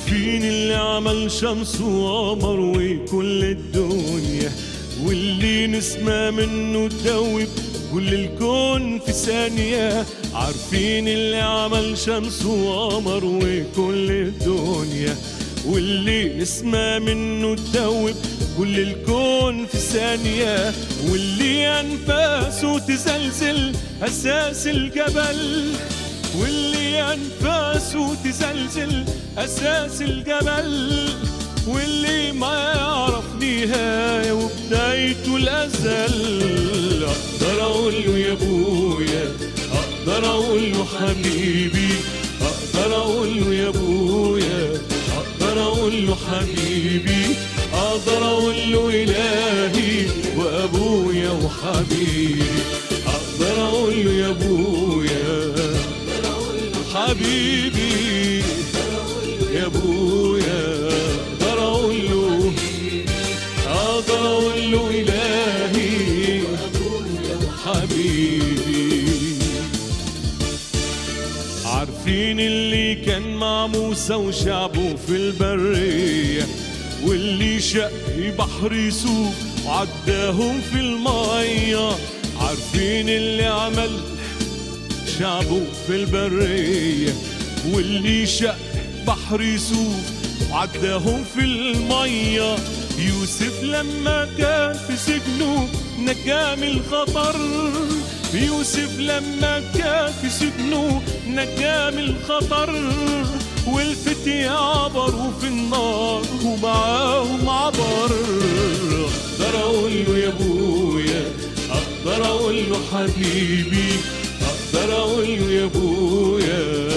عارفين اللي عمل شمس وقمر وكل الدنيا واللي نسمع منه تدوب كل الكون في ثانية عارفين اللي عمل شمس وقمر وكل الدنيا واللي نسمع منه تدوب كل الكون في ثانية واللي أنفاسه تزلزل أساس الجبل واللي أنفاسه تزلزل أساس الجبل واللي ما يعرف نهاية وبدايته الأزل أقدر أقول له يا أبويا أقدر أقول له حبيبي أقدر أقول له يا أبويا أقدر أقول له حبيبي أقدر أقول له إلهي وأبويا وحبيبي أقدر أقول له يا أبويا حبيبي يا ابويا اقدر اقول له اقدر اقول له الهي حبيبي عارفين اللي كان مع موسى وشعبه في البرية واللي شق بحر يسوق وعداهم في المية عارفين اللي عمل شعبه في البرية واللي شق بحر يوسف وعداهم في المية يوسف لما كان في سجنه نجاه من الخطر يوسف لما كان في سجنه نجاه من الخطر والفتية عبروا في النار ومعاهم عبر اقدر اقول له يا ابويا اقدر اقول له حبيبي اقدر اقول له يا ابويا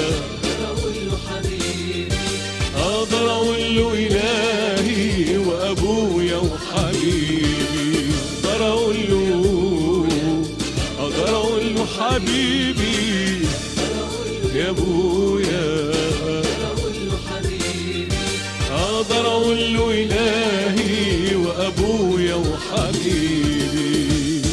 اقدر اقول له الهي وابويا وحبيبي اقدر اقول له اقدر اقول له حبيبي يا ابويا اقدر اقول له الهي وابويا وحبيبي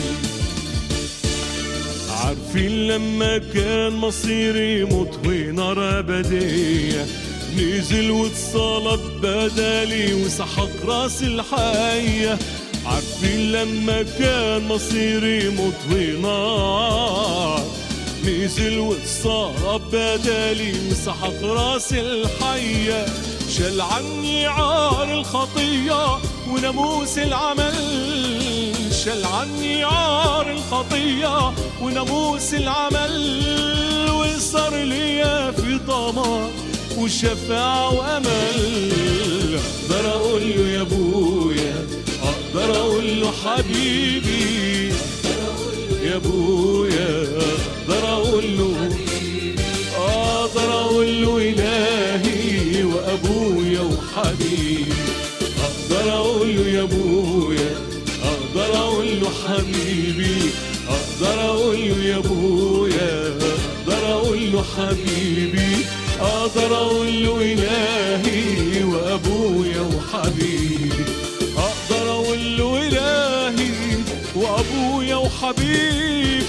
عارفين لما كان مصيري يموت ونار أبدية نزل واتصلب بدالي وسحق راس الحية عارفين لما كان مصيري يموت ونار نزل واتصلب بدالي وسحق راس الحية شال عني عار الخطية وناموس العمل شال عني عار الخطية وناموس العمل وصار ليا في ضمان وشفاعة وأمل أقدر أقول له يا أبويا أقدر أقول له حبيبي يا أبويا أقدر أقول له أقدر أقول له إلهي وأبويا وحبيبي أقدر أقول له يا أبويا أقدر أقول له حبيبي أقدر أقول له يا أبويا أقدر أقول له حبيبي أقدر أقول له إلهي وأبويا وحبيبي أقدر أقول له إلهي وأبويا وحبيبي